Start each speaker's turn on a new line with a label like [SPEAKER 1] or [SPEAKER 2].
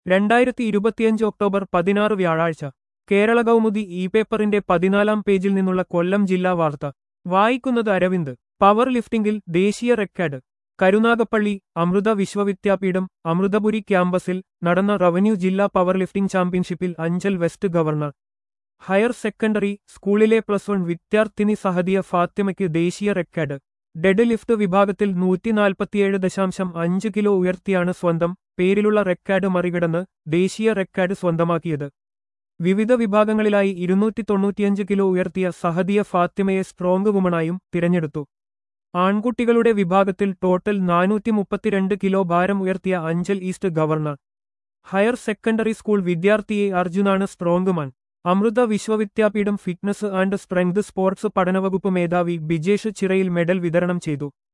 [SPEAKER 1] രണ്ടായിരത്തി ഇരുപത്തിയഞ്ച് ഒക്ടോബർ പതിനാറ് വ്യാഴാഴ്ച കേരള കൗമുദി ഇ പേപ്പറിന്റെ പതിനാലാം പേജിൽ നിന്നുള്ള കൊല്ലം ജില്ലാ വാർത്ത വായിക്കുന്നത് അരവിന്ദ് പവർ ലിഫ്റ്റിംഗിൽ ദേശീയ റെക്കോർഡ് കരുനാഗപ്പള്ളി അമൃത വിശ്വവിദ്യാപീഠം അമൃതപുരി ക്യാമ്പസിൽ നടന്ന റവന്യൂ ജില്ലാ പവർ ലിഫ്റ്റിംഗ് ചാമ്പ്യൻഷിപ്പിൽ Anchal west governor higher secondary സ്കൂളിലെ പ്ലസ് വൺ വിദ്യാർത്ഥിനി സഹദിയ ഫാത്തിമയ്ക്ക് ദേശീയ റെക്കോർഡ് ഡെഡ് ലിഫ്റ്റ് വിഭാഗത്തിൽ നൂറ്റിനാൽപ്പത്തിയേഴ് ദശാംശം അഞ്ച് കിലോ ഉയർത്തിയാണ് സ്വന്തം പേരിലുള്ള റെക്കോർഡ് മറികടന്ന് ദേശീയ റെക്കോർഡ് സ്വന്തമാക്കിയത് വിവിധ വിഭാഗങ്ങളിലായി ഇരുന്നൂറ്റി തൊണ്ണൂറ്റിയഞ്ച് കിലോ ഉയർത്തിയ സഹദിയ ഫാത്തിമയെ സ്ട്രോങ് വുമണായും തിരഞ്ഞെടുത്തു ആൺകുട്ടികളുടെ വിഭാഗത്തിൽ ടോട്ടൽ നാനൂറ്റി മുപ്പത്തിരണ്ട് കിലോ ഭാരം ഉയർത്തിയ Anchal east governor higher secondary school വിദ്യാർത്ഥിയെ അർജുനാണ് strongman Amrita Vishwa Vidyapeetham fitness and strength sports പഠനവകുപ്പ് മേധാവി ബിജേഷ് ചിറയിൽ മെഡൽ വിതരണം ചെയ്തു